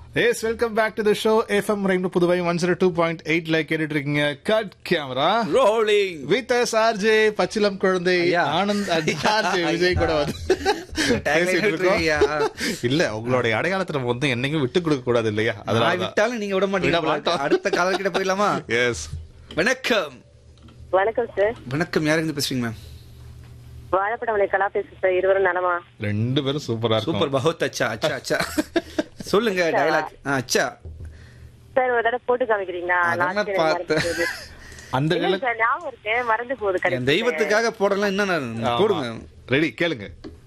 S welcome back to the show FM ரெண்டு Puduvai one zero two point எயிட்ல கேட்டுட்டு இருக்கீங்க cut camera rolling with yes RJ பச்சிலம் குழந்தை ஐயா. ஆனந்த் ஆர்ஜே விஜய் கூட வந்து பேசிட்டு இருக்கோம். ஐயா. இல்ல உங்களுடைய அடையாளத்தை நம்ம வந்து என்னைக்கும் விட்டு கொடுக்க கூடாது இல்லையா நான் அதனால விட்டாலும் நீங்க விட விட மாட்டீங்க மாட்டோம். அடுத்த காலர் கிட்ட போயிடலாமா எஸ் வணக்கம் வணக்கம் சார் வணக்கம் யாருங்க பேசுறீங்க மேம் வாழைப்படமலை கலா பேசு சார் இருவரும் நலமா ரெண்டு பேரும் சூப்பரா இருக்கும் சூப்பர் பகுத் அச்சா அச்சா அச்சா சொல்லுங்க டயலாக் அச்சா சார் ஒரு தடவை போட்டு காமிக்கிறீங்களா அதானே last எனக்கு மறந்து பார்த்தேன். போகுது. அந்த இல்ல சார் ஞாபகம் இருக்கு மறந்து போகுது என் கடைசியில. தெய்வத்துக்காக போடலாம் என்ன போடுங்க ரெடி கேளுங்க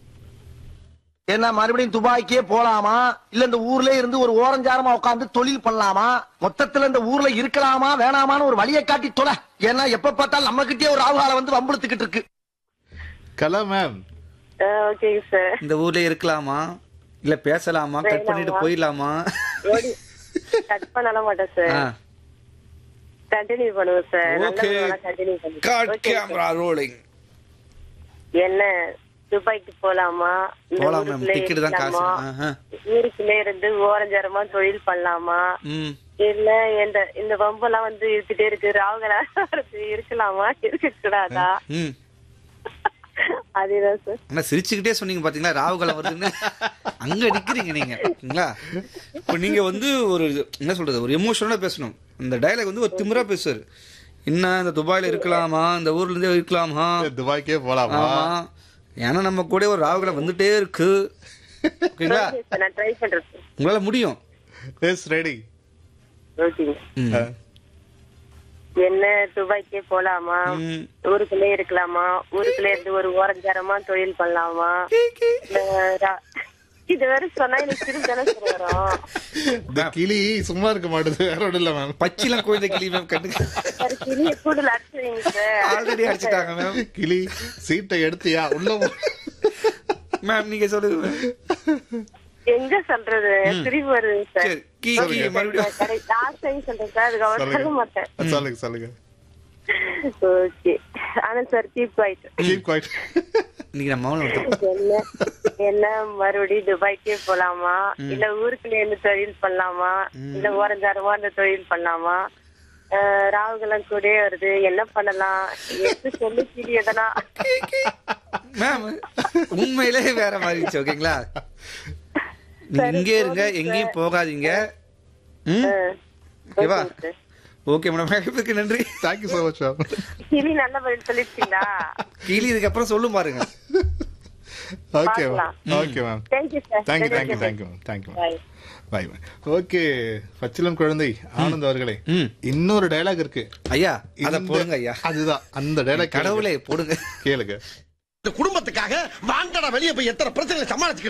என்ன மறுபடியும் துபாய்க்கே போலாமா இல்ல இந்த ஊர்ல இருந்து ஒரு ஓரஞ்சாரமா உட்கார்ந்து தொழில் பண்ணலாமா மொத்தத்துல இந்த ஊர்ல இருக்கலாமா வேணாமான்னு ஒரு வழியை காட்டி தொலை ஏன்னா எப்ப பார்த்தாலும் நம்ம கிட்டே ஒரு ஆவுகால வந்து வம்புழுத்துக்கிட்டு இருக்கு கலா மேம் ஆ, ஓகேங்க சார் இந்த ஊர்ல இருக்கலாமா இல்ல பேசலாமா கட் பண்ணிட்டு வேணாமா. போயிடலாமா ஓடி கட் பண்ணலாம் மாட்டேன் சார் கண்டினியூ பண்ணுவோம் சார் ஓகே கண்டினியூ காட் பண்ணுவோம் கேமரா ரோலிங் என்ன துபாய்க்கு போலாமா இந்த போலாம் மேம் ஊருக்குள்ளே டிக்கெட் தான் காசு இருக்கலாமா? ஆஹா. ஊருக்குள்ளே இருந்து ஓரஞ்சாரமா தொழில் பண்ணலாமா ம் இல்ல இந்த இந்த வம்பெல்லாம் வந்து இருந்துட்டே இருக்கு ராவுகளா இருக்கலாமா இருக்க கூடாதா ம் அதேதான் சார் ஆனா சிரிச்சுக்கிட்டே சொன்னீங்க பாத்தீங்களா ராவுகாலம் வருதுன்னு அங்க நிக்கிறீங்க நீங்க ஓகேங்களா இப்போ நீங்க வந்து ஒரு என்ன சொல்றது ஒரு எமோஷனலா பேசணும் இந்த டயலாக் வந்து ஒரு திமிரா பேசுவாரு என்ன இந்த துபாயில இருக்கலாமா இந்த ஊர்ல இருந்தே இருக்கலாமா துபாய்க்கே போலாமா ஆமா ஏன்னா நம்ம கூட ஒரு ராவுகாலம் வந்துட்டே இருக்கு ஓகேங்களா ஓகே சார் நான் ட்ரை பண்றேன் சார் உங்களால முடியும் எஸ் ரெடி ஓகேங்க ம். என்ன துபாய்க்கே போலாமா ம். ஊருக்குள்ளே இருக்கலாமா ஊருக்குள்ளே இருந்து ஒரு ஓரஞ்சாரமா தொழில் பண்ணலாமா இல்ல ரா- இது வேற சொன்னா எனக்கு திரும்ப தானே சார் வரும் இந்த கிளி சும்மா இருக்க மாட்டேது வேற ஒன்றும் இல்ல மேம் பச்சிலம் குழந்தை கிளி மேம் கண்டு சார் கிளிய கூடல அடிச்சுவீங்க சார் ஆல்ரெடி அடிச்சிட்டாங்க மேம் கிளி சீட்டை எடுத்தியா உள்ள போ. மேம் நீங்க சொல்லுங்க ma'am. எங்க சொல்றது திரும்பி வருது சார் சரி கீ கீ மறுபடியும் லாஸ்ட் டைம் சொல்றேன் சார் அதுக்கு அவர் சொல்ல மாட்டேன் சொல்லுங்க சொல்லுங்க ஓகே ஆனா sir keep quiet keep quiet இன்னைக்கு நம்ம மௌனம் எடுத்தோம் என்ன என்ன மறுபடியும் துபாய்க்கே போலாமா இல்ல ஊருக்குள்ள இருந்து தொழில் பண்ணலாமா இல்ல ஓரஞ்சாரமா இந்த தொழில் பண்ணலாமா அஹ், ராவுகெல்லாம் கூட வருது என்ன பண்ணலாம் எடுத்து சொல்லி கிளி எதனா மேம் உண்மையிலே வேற மாதிரி இருந்துச்சு ஓகேங்களா நீங்க இங்கே இருங்க எங்கேயும் போகாதீங்க ம் ஓகேவா ஓகே மேடம் வாய்ப்புக்கு நன்றி தேங்க்யூ ஸோ மச் மேம் கிளி நல்ல பதில் சொல்லிருக்கீங்களா கிளி இதுக்கப்புறம் சொல்லும் பாருங்க ஓகே பார்க்கலாம். Okay ma'am thank you sir thank you thank you thank you ma'am thank you ma'am bye bye okay பச்சிலம் குழந்தை ஆனந்த் அவர்களே ம். இன்னொரு டயலாக் இருக்கு ஐயா அத இந்த- போடுங்க ஐயா அதுதான் அந்த டயலாக் கடவுளே போடுங்க கேளுங்க இந்த குடும்பத்துக்காக வாங்கடா வெளியே போய் எத்தனை பிரச்சனை சமாளிச்சு